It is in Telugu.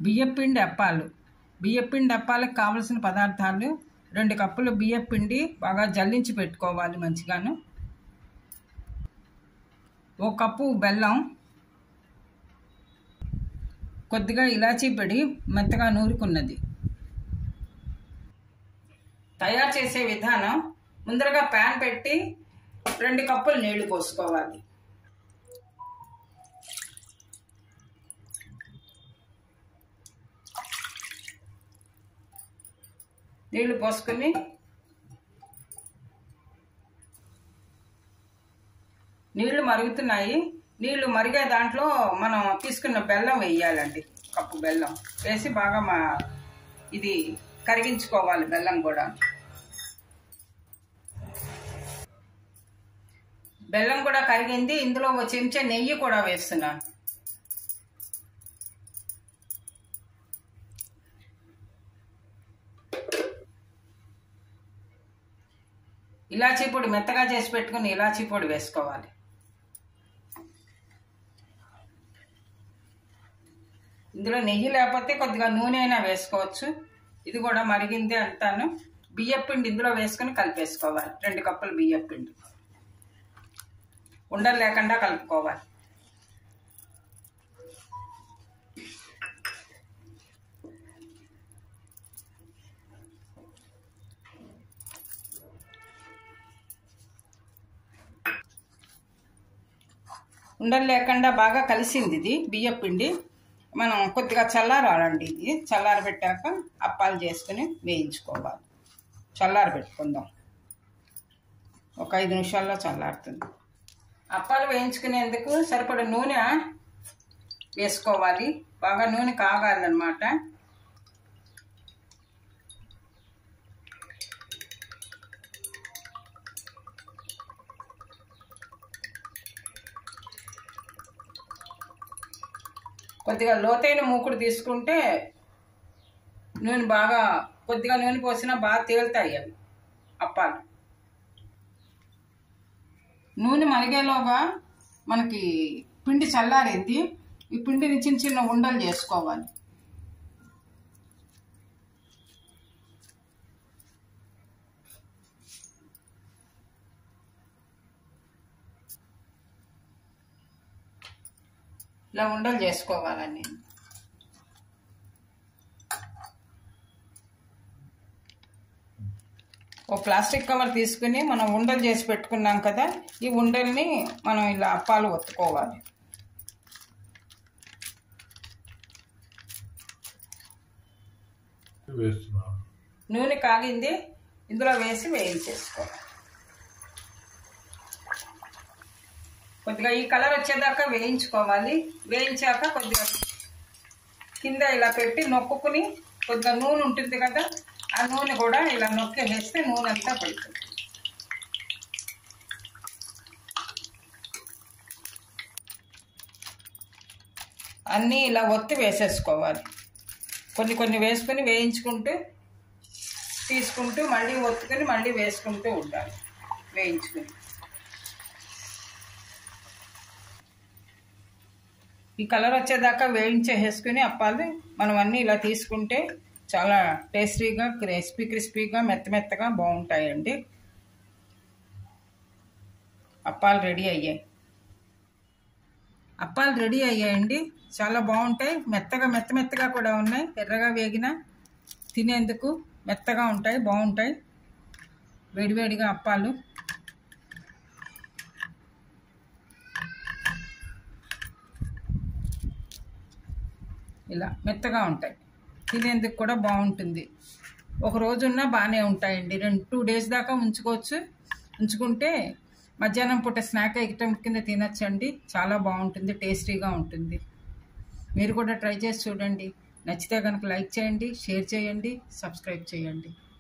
బియ్యపిండి అప్పాలు బియ్యపిండి అప్పాలకు కావలసిన పదార్థాలు రెండు కప్పులు బియ్యపిండి బాగా జల్లించి పెట్టుకోవాలి మంచిగాను ఓ కప్పు బెల్లం కొద్దిగా ఇలాచీ పొడి మెత్తగా నూరుకున్నది తయారు చేసే విధానం ముందరగా ప్యాన్ పెట్టి రెండు కప్పులు నీళ్లు పోసుకోవాలి నీళ్లు పోసుకొని నీళ్లు మరుగుతున్నాయి నీళ్లు మరిగే దాంట్లో మనం తీసుకున్న బెల్లం వేయాలండి కప్పు బెల్లం వేసి బాగా మా ఇది కరిగించుకోవాలి బెల్లం కూడా బెల్లం కూడా కరిగింది ఇందులో ఒక చెంచా నెయ్యి కూడా వేస్తున్నాను ఇలాచీ పొడి మెత్తగా చేసి పెట్టుకుని ఇలాచీ పొడి వేసుకోవాలి ఇందులో నెయ్యి లేకపోతే కొద్దిగా నూనె అయినా వేసుకోవచ్చు ఇది కూడా మరిగింది అంతాను బియ్యపిండి ఇందులో వేసుకుని కలిపేసుకోవాలి రెండు కప్పులు బియ్యపిండి ఉండలు లేకుండా కలుపుకోవాలి ఉండలు లేకుండా బాగా కలిసింది ఇది బియ్య పిండి మనం కొద్దిగా చల్లారాలండి ఇది చల్లారి పెట్టాక అప్పాలు చేసుకుని వేయించుకోవాలి చల్లారి పెట్టుకుందాం ఒక ఐదు నిమిషాల్లో చల్లారుతుంది అప్పాలు వేయించుకునేందుకు సరిపడ నూనె వేసుకోవాలి బాగా నూనె కాగాలన్నమాట కొద్దిగా లోతైన మూకుడు తీసుకుంటే నూనె బాగా కొద్దిగా నూనె పోసినా బాగా తేలుతాయి అవి అప్పాలు నూనె మరిగేలోగా మనకి పిండి చల్లారింది ఈ పిండిని చిన్న చిన్న ఉండలు చేసుకోవాలి ఇలా ఉండలు చేసుకోవాలండి ఓ ప్లాస్టిక్ కవర్ తీసుకుని మనం ఉండలు చేసి పెట్టుకున్నాం కదా ఈ ఉండల్ని మనం ఇలా అప్పాలు ఒత్తుకోవాలి వేస్తున్నాను నూనె కాగింది ఇందులో వేసి వేయించేసుకోవాలి కొద్దిగా ఈ కలర్ వచ్చేదాకా వేయించుకోవాలి వేయించాక కొద్దిగా కింద ఇలా పెట్టి నొక్కుని కొద్దిగా నూనె ఉంటుంది కదా ఆ నూనె కూడా ఇలా నొక్కి వేస్తే నూనె అంతా పడుతుంది అన్నీ ఇలా ఒత్తి వేసేసుకోవాలి కొన్ని కొన్ని వేసుకొని వేయించుకుంటూ తీసుకుంటూ మళ్ళీ ఒత్తుకొని మళ్ళీ వేసుకుంటూ ఉండాలి వేయించుకుని ఈ కలర్ వచ్చేదాకా వేయించేసుకుని అప్పాలి మనం అన్నీ ఇలా తీసుకుంటే చాలా టేస్టీగా క్రిస్పీ క్రిస్పీగా మెత్త మెత్తగా బాగుంటాయండి అప్పాలు రెడీ అయ్యాయి అప్పాలు రెడీ అయ్యాయండి చాలా బాగుంటాయి మెత్తగా మెత్త మెత్తగా కూడా ఉన్నాయి ఎర్రగా వేగిన తినేందుకు మెత్తగా ఉంటాయి బాగుంటాయి వేడివేడిగా అప్పాలు ఇలా మెత్తగా ఉంటాయి తినేందుకు కూడా బాగుంటుంది ఒక రోజున్నా బాగానే ఉంటాయండి రెండు టూ డేస్ దాకా ఉంచుకోవచ్చు ఉంచుకుంటే మధ్యాహ్నం పూట స్నాక్ ఐటమ్ కింద తినచ్చండి చాలా బాగుంటుంది టేస్టీగా ఉంటుంది మీరు కూడా ట్రై చేసి చూడండి నచ్చితే కనుక లైక్ చేయండి షేర్ చేయండి సబ్స్క్రైబ్ చేయండి